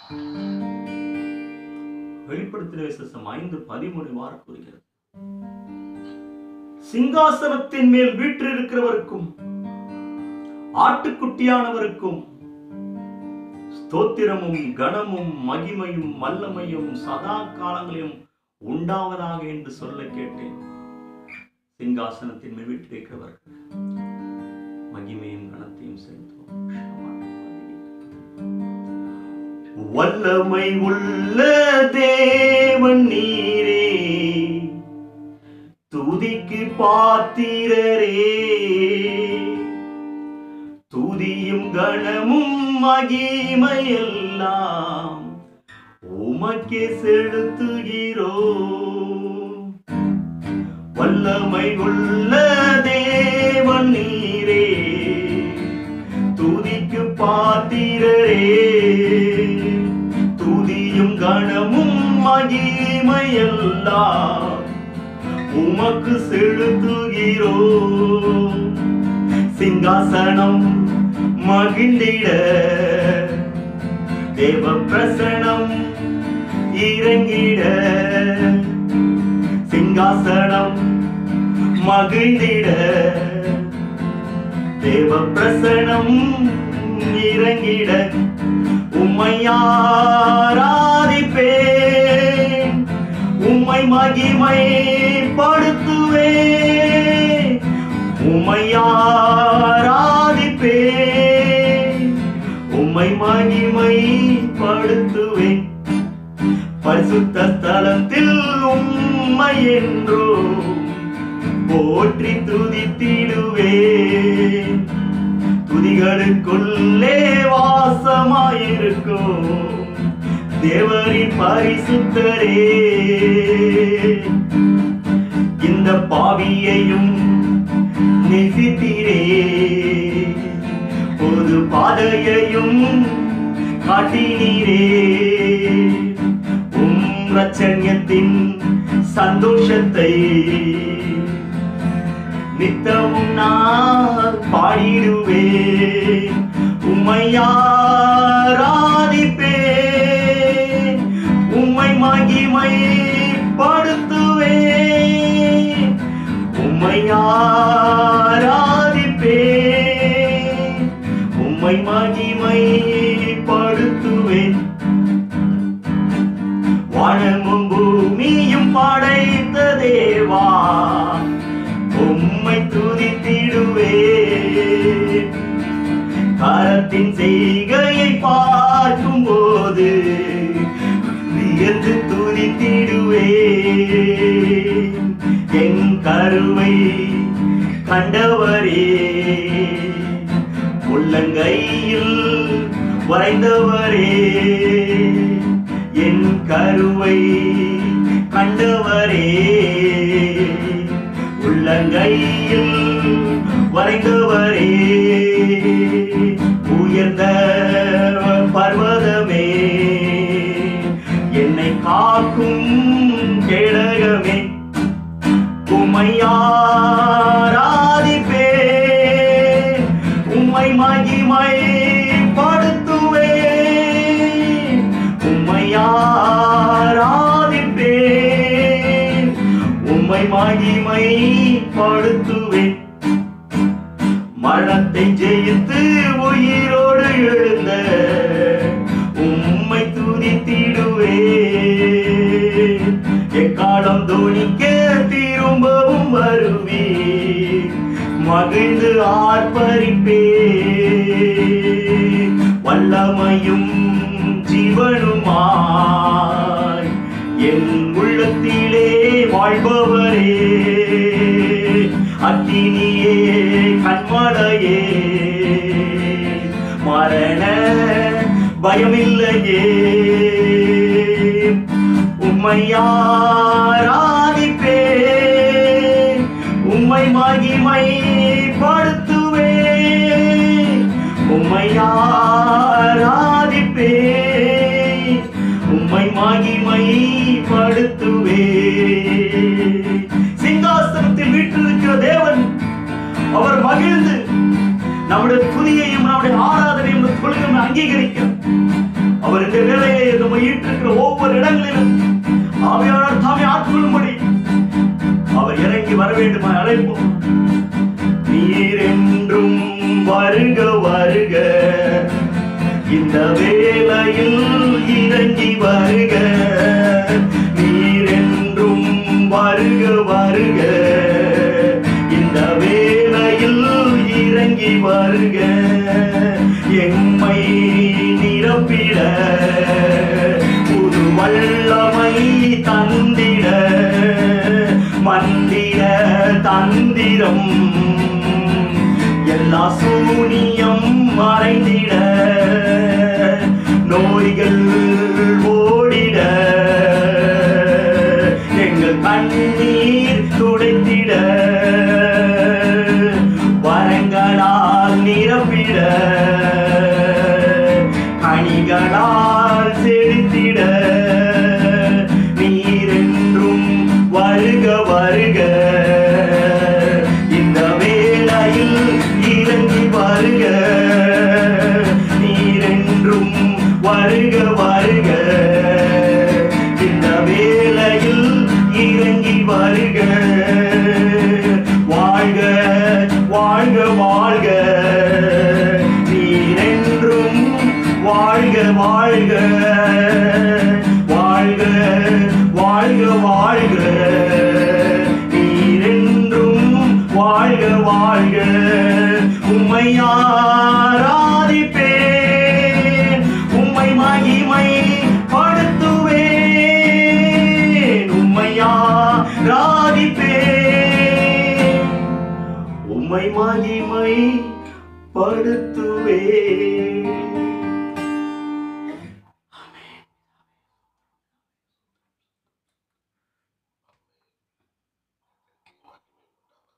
வெளிப்படுத்தின விசேஷம் ஐந்து பதிமூணு வாரம் கூறுகிறது சிங்காசனத்தின் மேல் வீற்றிருக்கிறவருக்கும் ஆட்டுக்குட்டியானவருக்கும் ஸ்தோத்திரமும் கனமும் மகிமையும் வல்லமையும் சதா காலங்களையும் உண்டாவதாக என்று சொல்ல கேட்டேன் சிங்காசனத்தின் மேல் வீற்றிருக்கிறவர் மகிமையும் கனத்தையும் செலுத்துவோம் வல்லமை உள்ள தேவன் நீரே துதிக்கு பாத்திரரே துதியும் கணமும் மகிமையெல்லாம் உமக்கே செலுத்துகிறோம் வல்லமை உள்ள தேவன் நீரே துதிக்கு பாத்திரரே துதியும் கணமும் மகிமையெல்லாம் உமக்கு செலுத்துகிறோம் சிங்காசனம் மகிழ்ந்திட தேவ பிரசனம் இறங்கிட சிங்காசனம் மகிழ்ந்திட தேவ பிரசனம் இறங்கிட உம்மையாராதிப்பேன் உம்மை மகிமை படுத்துவே உம்மையாராதிப்பே உம்மை மகிமை படுத்துவே பரிசுத்த ஸ்தலத்தில் உம்மை என்றோ போற்றி துதித்திடுவே துதிகளுக்குள்ளே வாசமாயிருக்கும் தேவரின் பரிசுத்தரே இந்த பாவியையும் நேசித்தீரே பொது பாதையையும் காட்டினீரே உம் ரச்சன்யத்தின் சந்தோஷத்தை நித்தமும் நான் பாடிடுவேன் உம்மையாராதிப்பேன் உம்மை மகிமை படுத்துவேன் உம்மையாராதிப்பேன் உம்மை மகிமை படுத்துவேன் வானமும் பூமியும் படைத்த தேவா உம்மை துதித்திடுவே கரத்தின் செய்கையை பார்க்கும் போது வியந்து துதித்திடுவே என் கருவை கண்டவரே உள்ளங்கையில் வரைந்தவரே என் கருவை கண்டவரே உள்ளங்கையில் வரைந்தவரே உயர்ந்த பர்வதமே என்னை காக்கும் கேடகமே உம்மையாராதிப்பே உம்மை மகிமை படுத்துவே உம்மையாராதிப்பே உம்மை மகிமை படுத்துவே மரணத்தை ஜெயித்து உயிரோடு எழுந்த உம்மை துதித்திடுவே எக்காலம் தோணிக்க திரும்பவும் வருவே மகிழ்ந்து ஆர்ப்பரிப்பே வல்லமையும் ஜீவனுமாய் என் உள்ளத்திலே வாழ்பவரே அக்கினியே கண்மலையே மரண பயமில்லையே உம்மையாராதிப்பே உம்மை மகிமை படுத்துவே உம்மையாராதிப்பே உம்மை மகிமை படுத்துவே சிங்காசனத்தில் வீற்றிருக்கிற தேவன் அவர் மகிழ்ந்து நம்முடைய துதியையும் நம்முடைய ஆராதனையும் தொழுகையும் அங்கீகரிக்க அவர் அவருக்கு வேலையை நம்ம ஈட்டிருக்கிற ஒவ்வொரு இடங்களிலும் ஆவியாளர் தாமே ஆட்கொள்ளும்படி அவர் இறங்கி வர வேண்டுமா அழைப்போம் நீர் என்றும் வருக வருக இந்த வேளையில் இறங்கி வருக நீர் என்றும் வருக வருக இந்த வேளையில் இறங்கி வருக எம்மை நிரப்பிட புது வல்லமை தந்திட மந்திர தந்திரம் எல்லா சூனியம் மறைந்திட நோய்கள் ஓடிட எங்கள் கண்ணீர் துடைத்திட வரங்களால் நிரப்பிட கனிகளால் செழித்திட நீரென்றும் வருக வருக இந்த வேளையில் இறங்கி வருக நீரென்றும் வருக வருக இந்த வேளையில் இறங்கி வருக வாழ்க வாழ்க வாழ்க நீரென்றும் வாழ்க வாழ்க வாழ்க வாழ்க வாழ்க நீரென்றும் வாழ்க வாழ்க உம்மை ஆராதிப்பேன் உம்மை மகிமை படுத்துவேன் உம்மை ஆராதிப்பேன் உம்மை மகிமை